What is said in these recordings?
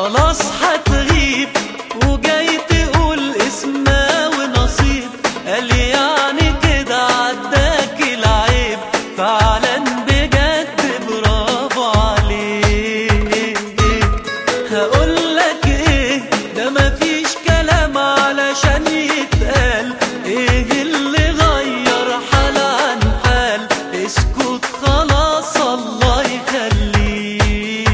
خلاص هتغيب وجاي تقول اسمها ونصيب قال يعني كده عداك العيب فعلا بجد برافو عليك هقول لك ايه ده مفيش كلام علشان يتقال ايه اللي غير حال عن حال اسكت خلاص الله يخليك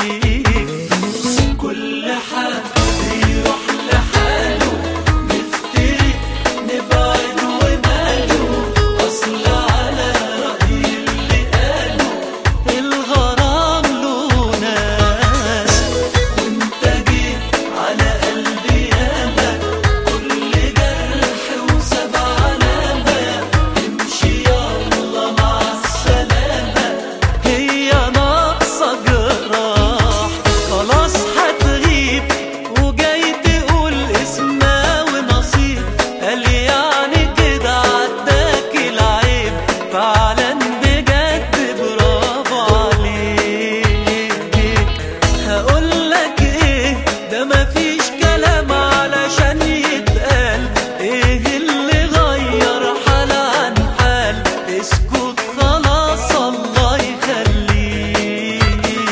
كل حد يروح لحاله نفترق نبعد وماله اصل على رأي اللي قاله الغرام له ناس وانت جيت على قلبي ياما كل جرح وساب علامة امشي يلا مع السلامة هي ناقصة جراح خلاص هتغيب وجاي تقول اسمها ونصيب قال يعني كده عداك العيب فعلا بجد برافو عليك هقول لك ايه ده مفيش كلام علشان يتقال ايه اللي غير حال عن حال اسكت خلاص الله يخليك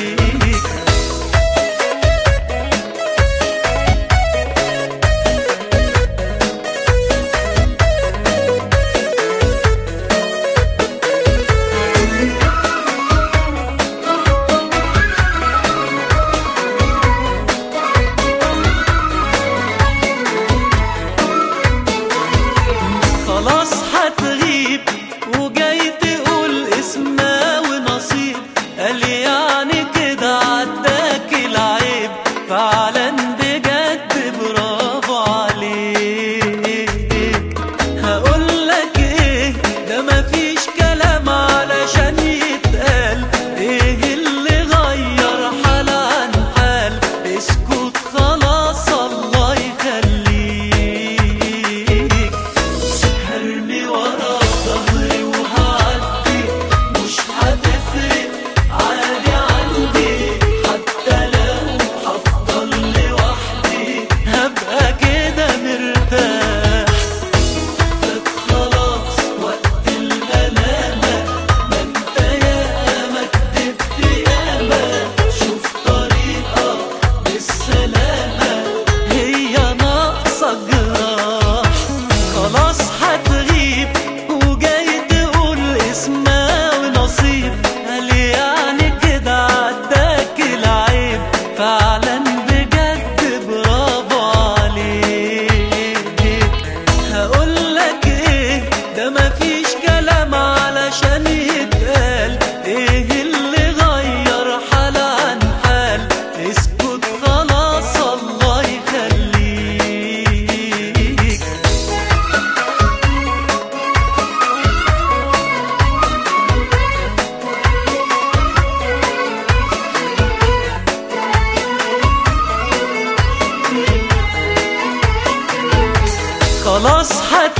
خلاص هتغيب وجاي تقول اسمها ونصيب قال يعني كده عداك العيب فعلا بجد برافو عليك هقول لك ايه ده مفيش كلام علشان يتقال ايه اللي غير حال عن حال اسكت خلاص الله يخليك هرمي ورا ظهري وهعدي مش هتفرق عادي عندي حتى لو هفضل لوحدي هبقى كده مرتاح فات خلاص وقت الملامة ما انت ياما كدبت ياما شوف طريقك بالسلامة هي ناقصة جراح خلاص هتغيب وجاي تقول اسمها ونصيب قال يعني كده عداك العيب فعلا بجد برافو عليك هقول لك ايه ده مفيش كلام علشان يتقال ايه اللي غير حال عن حال اسكت خلاص الله يخليك خلاص هت